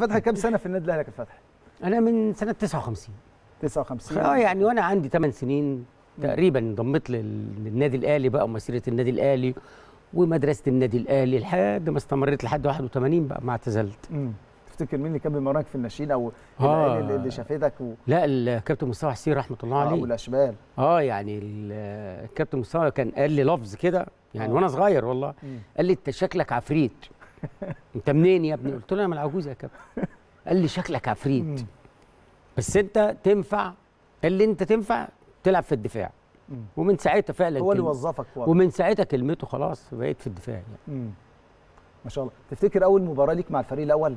فتحي كام سنه في النادي الاهلي يا كابتن فتحي انا من سنه 59 59 اه يعني وانا عندي 8 سنين تقريبا انضميت لل- للنادي الاهلي بقى ومسيره النادي الاهلي ومدرسه النادي الاهلي لحد ما استمريت لحد 81 بقى ما اعتزلت مم. تفتكر مين اللي كان بيمرنك في الناشئين او آه. العيال اللي- اللي شافتك و... لا الكابتن مصطفى حسين رحمه الله آه، عليه والاشبال اه يعني ال- الكابتن مصطفى كان قال لي لفظ كده يعني آه. وانا صغير والله مم. قال لي انت شكلك عفريت انت منين يا ابني قلت له انا من العجوزه يا كابتن قال لي شكلك عفريت مم. بس انت تنفع قال لي انت تنفع تلعب في الدفاع مم. ومن ساعتها فعلا هو اللي كلمة- وظفك والله. ومن ساعتها كلمته خلاص بقيت في الدفاع يعني. مم. ما شاء الله تفتكر اول مباراه ليك مع الفريق الاول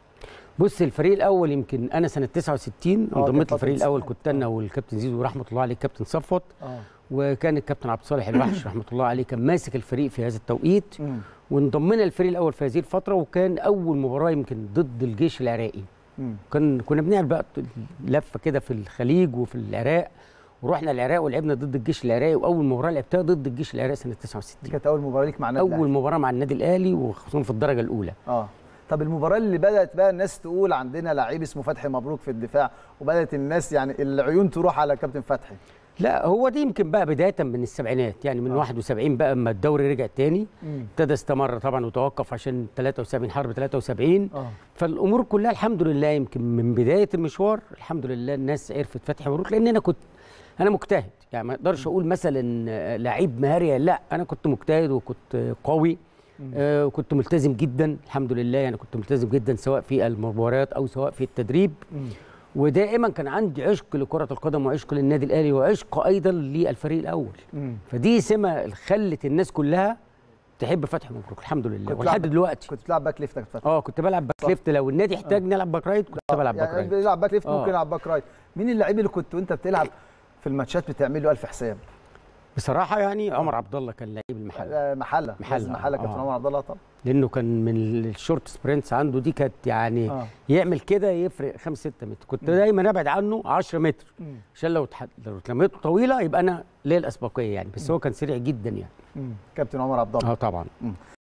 بص الفريق الاول يمكن انا سنه 69 آه، انضميت كانت للفريق فترة الاول سنة. كنت انا والكابتن زيزو رحمه الله عليه الكابتن صفوت اه وكان الكابتن عبد الصالح الوحش رحمه الله عليه كان ماسك الفريق في هذا التوقيت مم. وانضمينا الفريق الاول في هذه الفتره وكان اول مباراه يمكن ضد الجيش العراقي مم. كان كنا بنعمل بقى لفه كده في الخليج وفي العراق ورحنا العراق ولعبنا ضد الجيش العراقي واول مباراه لعبتها ضد الجيش العراقي سنه دي 69 كانت اول مباراه ليك مع النادي اول مباراه مع النادي الاهلي وخصوصا في الدرجه الاولى اه طب المباراه اللي بدات بقى الناس تقول عندنا لعيب اسمه فتحي مبروك في الدفاع وبدات الناس يعني العيون تروح على كابتن فتحي لا هو دي يمكن بقى بدايه من السبعينات يعني من آه. آه. 71 بقى اما الدوري رجع تاني مم. ابتدى استمر طبعا وتوقف عشان 73 حرب 73 اه فالامور كلها الحمد لله يمكن من بدايه المشوار الحمد لله الناس عرفت فتحي مبروك لان انا كنت انا مجتهد يعني ما اقدرش اقول مثلا آه، لعيب مهاري لا انا كنت مجتهد وكنت آه، قوي مم. آه، وكنت ملتزم جدا الحمد لله يعني كنت ملتزم جدا سواء في المباريات او سواء في التدريب مم. ودائما كان عندي عشق لكره القدم وعشق للنادي الاهلي وعشق ايضا للفريق الاول مم. فدي سمه خلت الناس كلها تحب فتحي مبروك الحمد لله كنت ولحد بتلعب- دلوقتي كنت بتلعب باك ليفت يا كابتن فتحي اه كنت بلعب باك ليفت لو النادي احتاج نلعب باك رايت كنت بلعب باك يعني رايت بيلعب باك ليفت آه. ممكن يلعب باك رايت مين اللعيب اللي كنت وانت بتلعب في الماتشات بتعمل له الف حساب بصراحه يعني عمر عبد الله كان لعيب المحل آه، محله محلة، لازم محله آه. كابتن عمر عبد الله طبعا لانه كان من الشورت سبرنتس عنده دي كانت يعني اه يعمل كده يفرق 5 6 متر كنت دايما ابعد عنه 10 متر مم. عشان لو تح... لو اتلميته طويله يبقى انا ليا الاسبقيه يعني بس هو كان سريع جدا يعني مم. كابتن عمر عبد الله اه طبعا